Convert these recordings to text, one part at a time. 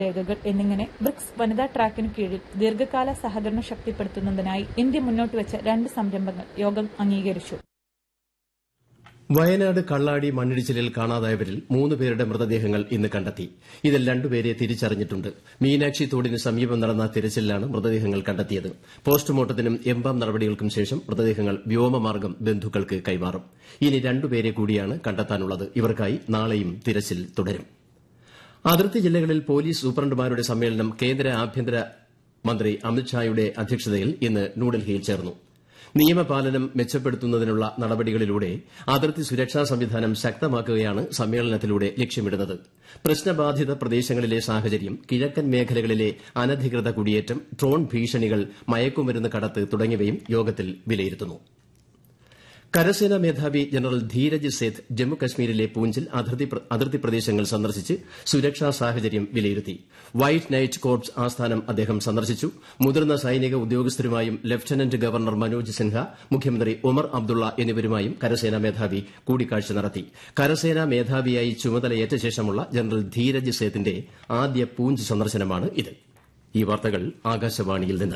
രേഖകൾ എന്നിങ്ങനെ ബ്രിക്സ് വനിതാ ട്രാക്കിനു കീഴിൽ ദീർഘകാല സഹകരണം ശക്തിപ്പെടുത്തുന്നതിനായി ഇന്ത്യ മുന്നോട്ടുവച്ച രണ്ട് സംരംഭങ്ങൾ യോഗം അംഗീകരിച്ചു വയനാട് കള്ളാടി മണ്ണിടിച്ചിലിൽ കാണാതായവരിൽ മൂന്ന് പേരുടെ മൃതദേഹങ്ങൾ ഇന്ന് കണ്ടെത്തി ഇതിൽ രണ്ടുപേരെ തിരിച്ചറിഞ്ഞിട്ടുണ്ട് മീനാക്ഷി തോടിന് സമീപം നടന്ന തിരച്ചിലിലാണ് മൃതദേഹങ്ങൾ കണ്ടെത്തിയത് പോസ്റ്റ്മോർട്ടത്തിനും എംബാം നടപടികൾക്കും ശേഷം മൃതദേഹങ്ങൾ വ്യോമമാർഗ്ഗം ബന്ധുക്കൾക്ക് കൈമാറും ഇനി രണ്ടുപേരെ കൂടിയാണ് കണ്ടെത്താനുള്ളത് ഇവർക്കായി നാളെയും തിരച്ചിൽ തുടരും അതിർത്തി ജില്ലകളിൽ പോലീസ് സൂപ്രണ്ടുമാരുടെ സമ്മേളനം കേന്ദ്ര ആഭ്യന്തര മന്ത്രി അമിത്ഷായുടെ അധ്യക്ഷതയിൽ ഇന്ന് ന്യൂഡൽഹിയിൽ ചേർന്നു നിയമപാലനം മെച്ചപ്പെടുത്തുന്നതിനുള്ള നടപടികളിലൂടെ അതിർത്തി സുരക്ഷാ സംവിധാനം ശക്തമാക്കുകയാണ് സമ്മേളനത്തിലൂടെ ലക്ഷ്യമിടുന്നത് പ്രശ്നബാധിത പ്രദേശങ്ങളിലെ സാഹചര്യം കിഴക്കൻ മേഖലകളിലെ അനധികൃത കുടിയേറ്റം ഡ്രോൺ ഭീഷണികൾ മയക്കുമരുന്ന് കടത്ത് തുടങ്ങിയവയും യോഗത്തിൽ വിലയിരുത്തുന്നു കരസേനാ മേധാവി ജനറൽ ധീരജ് സേത്ത് ജമ്മുകശ്മീരിലെ പൂഞ്ചിൽ അതിർത്തി പ്രദേശങ്ങൾ സന്ദർശിച്ച് സുരക്ഷാ സാഹചര്യം വിലയിരുത്തി വൈറ്റ് നൈറ്റ് കോർപ്സ് ആസ്ഥാനം അദ്ദേഹം സന്ദർശിച്ചു മുതിർന്ന സൈനിക ഉദ്യോഗസ്ഥരുമായും ലഫ്റ്റനന്റ് ഗവർണർ മനോജ് സിൻഹ മുഖ്യമന്ത്രി ഒമർ അബ്ദുള്ള എന്നിവരുമായും കരസേനാ മേധാവി കൂടിക്കാഴ്ച നടത്തി കരസേനാ മേധാവിയായി ചുമതലയേറ്റ ശേഷമുള്ള ജനറൽ ധീരജ് സേത്തിന്റെ ആദ്യ പൂഞ്ച് സന്ദർശനമാണ് ഇത് ഈ വാർത്തകൾ ആകാശവാണിയിൽ നിന്ന്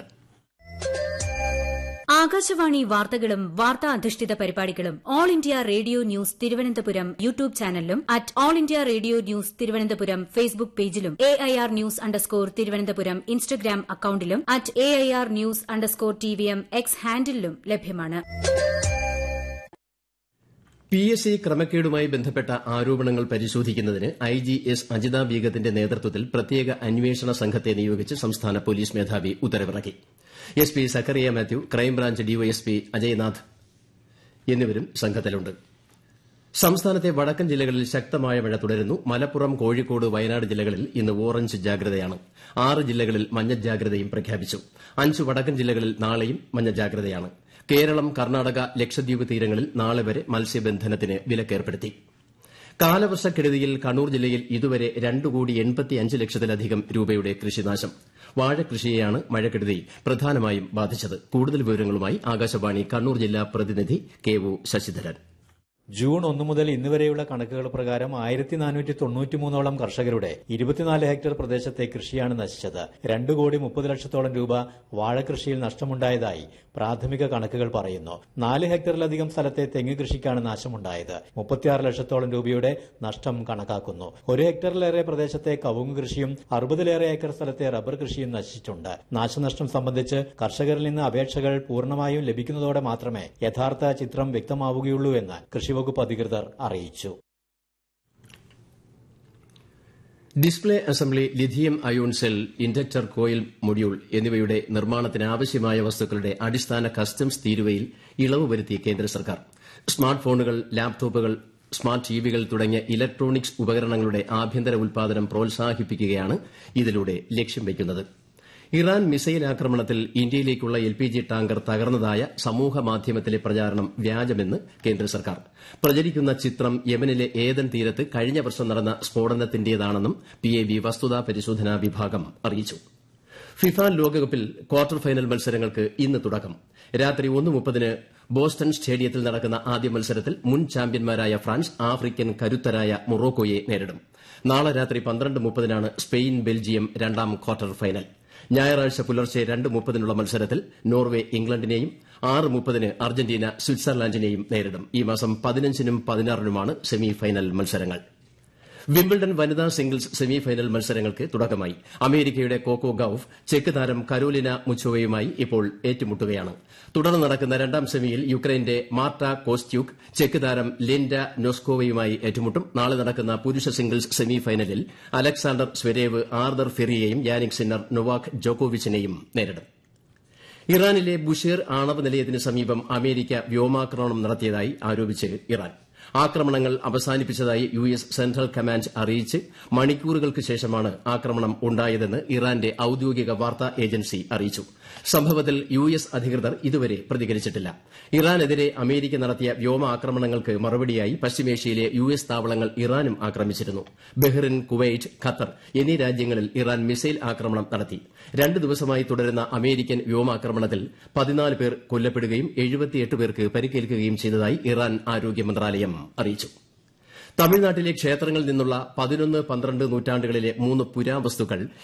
ആകാശവാണി വാർത്തകളും വാർത്താ അധിഷ്ഠിത പരിപാടികളും All India Radio News Thiruvananthapuram YouTube ചാനലിലും at All India Radio News Thiruvananthapuram Facebook പേജിലും A I R news underscore Thiruvananthapuram Instagram അക്കൌണ്ടിലും at A I R news underscore T V M X ഹാൻഡിലും ലഭ്യമാണ് പി എസ് സി ക്രമക്കേടുമായി ബന്ധപ്പെട്ട ആരോപണങ്ങൾ പരിശോധിക്കുന്നതിന് ഐ ജി എസ് അജിത ബീഗത്തിന്റെ നേതൃത്വത്തിൽ പ്രത്യേക അന്വേഷണ സംഘത്തെ നിയോഗിച്ച് സംസ്ഥാന പോലീസ് മേധാവി ഉത്തരവിറക്കി S P Zachariah Mathew crime branch DYSP Ajaynath എന്നിവരും സംഘത്തിലുണ്ട് സംസ്ഥാനത്തെ വടക്കൻ ജില്ലകളിൽ ശക്തമായ മഴ തുടരുന്നു മലപ്പുറം കോഴിക്കോട് വയനാട് ജില്ലകളിൽ ഇന്ന് ഓറഞ്ച് ജാഗ്രതയാണ് ആറ് ജില്ലകളിൽ മഞ്ഞ ജാഗ്രതയും പ്രഖ്യാപിച്ചു അഞ്ച് വടക്കൻ ജില്ലകളിൽ നാളെയും മഞ്ഞ ജാഗ്രതയാണ് കേരളം കർണാടക ലക്ഷദ്വീപ് തീരങ്ങളിൽ നാളെ വരെ മത്സ്യബന്ധനത്തിന് വിലക്കേർപ്പെടുത്തി കാലവർഷക്കെടുതിയിൽ കണ്ണൂർ ജില്ലയിൽ ഇതുവരെ രണ്ട് കോടി എൺപത്തിയഞ്ച് ലക്ഷത്തിലധികം രൂപയുടെ കൃഷിനാശം വാഴകൃഷിയെയാണ് മഴക്കെടുതി പ്രധാനമായും ബാധിച്ചത് കൂടുതൽ വിവരങ്ങളുമായി ആകാശവാണി കണ്ണൂർ ജില്ലാ പ്രതിനിധി കെ ഒ ശശിധരൻ ജൂൺ ഒന്ന് മുതൽ ഇന്ന് വരെയുള്ള കണക്കുകൾ പ്രകാരം ആയിരത്തി നാനൂറ്റി തൊണ്ണൂറ്റിമൂന്നോളം കർഷകരുടെ ഇരുപത്തിനാല് ഹെക്ടർ പ്രദേശത്തെ കൃഷിയാണ് നശിച്ചത് രണ്ട് കോടി മുപ്പത് ലക്ഷത്തോളം രൂപ വാഴകൃഷിയിൽ നഷ്ടമുണ്ടായതായി പ്രാഥമിക കണക്കുകൾ പറയുന്നു നാല് ഹെക്ടറിലധികം സ്ഥലത്തെ തെങ്ങ് കൃഷിക്കാണ് നാശമുണ്ടായത് മുപ്പത്തിയാറ് ലക്ഷത്തോളം രൂപയുടെ നഷ്ടം കണക്കാക്കുന്നു ഒരു ഹെക്ടറിലേറെ പ്രദേശത്തെ കവുങ്ങ് കൃഷിയും അറുപതിലേറെ ഏക്കർ സ്ഥലത്തെ റബ്ബർ കൃഷിയും നശിച്ചിട്ടുണ്ട് നാശനഷ്ടം സംബന്ധിച്ച് കർഷകരിൽ നിന്ന് അപേക്ഷകൾ പൂർണ്ണമായും ലഭിക്കുന്നതോടെ മാത്രമേ യഥാർത്ഥ ചിത്രം വ്യക്തമാവുകയുള്ളൂ എന്ന് കൃഷിവകുപ്പ് അധികൃതർ അറിയിച്ചു display assembly lithium ion cell inductor coil module എന്നിവയുടെ നിർമ്മാണത്തിന് ആവശ്യമായ വസ്തുക്കളുടെ അടിസ്ഥാന കസ്റ്റംസ് തീരുവയിൽ ഇളവ് വരുത്തി കേന്ദ്ര സർക്കാർ സ്മാർട്ട് ഫോണുകൾ ലാപ്ടോപ്പുകൾ സ്മാർട്ട് ടിവികൾ തുടങ്ങിയ ഇലക്ട്രോണിക്സ് ഉപകരണങ്ങളുടെ ആഭ്യന്തര ഉൽപാദനം പ്രോത്സാഹിപ്പിക്കുകയാണ് ഇതിലൂടെ ലക്ഷ്യം വയ്ക്കുന്നത് ഇറാൻ മിസൈൽ ആക്രമണത്തിൽ ഇന്ത്യയിലേക്കുള്ള എൽ പി ജി ടാങ്കർ തകർന്നതായ സമൂഹമാധ്യമത്തിലെ പ്രചാരണം വ്യാജമെന്ന് കേന്ദ്ര സർക്കാർ പ്രചരിക്കുന്ന ചിത്രം യമനിലെ ഏതൻ തീരത്ത് കഴിഞ്ഞ വർഷം നടന്ന സ്ഫോടനത്തിന്റേതാണെന്നും പി എ ബി വസ്തുതാ പരിശോധനാ വിഭാഗം അറിയിച്ചു ഫിഫ ലോകകപ്പിൽ ക്വാർട്ടർ ഫൈനൽ മത്സരങ്ങൾക്ക് ഇന്ന് തുടക്കം രാത്രി ഒന്ന് മുപ്പതിന് ബോസ്റ്റൺ സ്റ്റേഡിയത്തിൽ നടക്കുന്ന ആദ്യ മത്സരത്തിൽ മുൻ ചാമ്പ്യന്മാരായ ഫ്രാൻസ് ആഫ്രിക്കൻ കരുത്തരായ മൊറോക്കോയെ നേരിടും നാളെ രാത്രി പന്ത്രണ്ട് മുപ്പതിനാണ് സ്പെയിൻ ബെൽജിയം രണ്ടാം ക്വാർട്ടർ ഫൈനൽ ഞായറാഴ്ച പുലർച്ചെ രണ്ട് മുപ്പതിനുള്ള മത്സരത്തിൽ നോർവെ ഇംഗ്ലണ്ടിനെയും ആറ് മുപ്പതിന് അർജന്റീന സ്വിറ്റ്സർലാൻഡിനെയും നേരിടും ഈ മാസം പതിനഞ്ചിനും പതിനാറിനുമാണ് സെമി ഫൈനൽ മത്സരങ്ങൾ വിംബിൾഡൺ വനിതാ സിംഗിൾസ് സെമി ഫൈനൽ മത്സരങ്ങൾക്ക് തുടക്കമായി അമേരിക്കയുടെ കോക്കോ ഗൌഫ് ചെക്ക് താരം കരോലിന മുച്ചോവയുമായി ഇപ്പോൾ ഏറ്റുമുട്ടുകയാണ് തുടർന്ന് നടക്കുന്ന രണ്ടാം സെമിയിൽ യുക്രൈന്റെ മാർട്ട കോസ്റ്റ്യൂക്ക് ചെക്ക് താരം ലിൻഡ നോസ്കോവയുമായി ഏറ്റുമുട്ടും നാളെ നടക്കുന്ന പുരുഷ സിംഗിൾസ് സെമി ഫൈനലിൽ അലക്സാണ്ടർ സ്വരേവ് ആർദർ ഫെറിയെയും യാനിക് സിന്നർ നൊവാക് ജോക്കോവിച്ചിനെയും നേരിടും ഇറാനിലെ ബുഷേർ ആണവ നിലയത്തിന് സമീപം അമേരിക്ക വ്യോമാക്രമണം നടത്തിയതായി ആരോപിച്ച് ഇറാൻ ആക്രമണങ്ങൾ അവസാനിപ്പിച്ചതായി യു എസ് സെൻട്രൽ കമാൻഡ് അറിയിച്ച് മണിക്കൂറുകൾക്ക് ശേഷമാണ് ആക്രമണം ഉണ്ടായതെന്ന് ഇറാന്റെ ഔദ്യോഗിക വാർത്താ ഏജൻസി അറിയിച്ചു സംഭവത്തിൽ യു എസ് അധികൃതർ ഇതുവരെ പ്രതികരിച്ചിട്ടില്ല ഇറാനെതിരെ അമേരിക്ക നടത്തിയ വ്യോമാക്രമണങ്ങൾക്ക് മറുപടിയായി പശ്ചിമേഷ്യയിലെ യു എസ് താവളങ്ങൾ ഇറാനും ആക്രമിച്ചിരുന്നു ബഹ്റിൻ കുവൈറ്റ് ഖത്തർ എന്നീ രാജ്യങ്ങളിൽ ഇറാൻ മിസൈൽ ആക്രമണം നടത്തി രണ്ട് ദിവസമായി തുടരുന്ന അമേരിക്കൻ വ്യോമാക്രമണത്തിൽ പതിനാല് പേർ കൊല്ലപ്പെടുകയും എഴുപത്തിയെട്ട് പേർക്ക് പരിക്കേൽക്കുകയും ചെയ്തതായി ഇറാൻ ആരോഗ്യ മന്ത്രാലയം അറിയിച്ചു തമിഴ്നാട്ടിലെ ക്ഷേത്രങ്ങളിൽ നിന്നുള്ള പതിനൊന്ന് പന്ത്രണ്ട് നൂറ്റാണ്ടുകളിലെ മൂന്ന് പുരാവസ്തുക്കൾ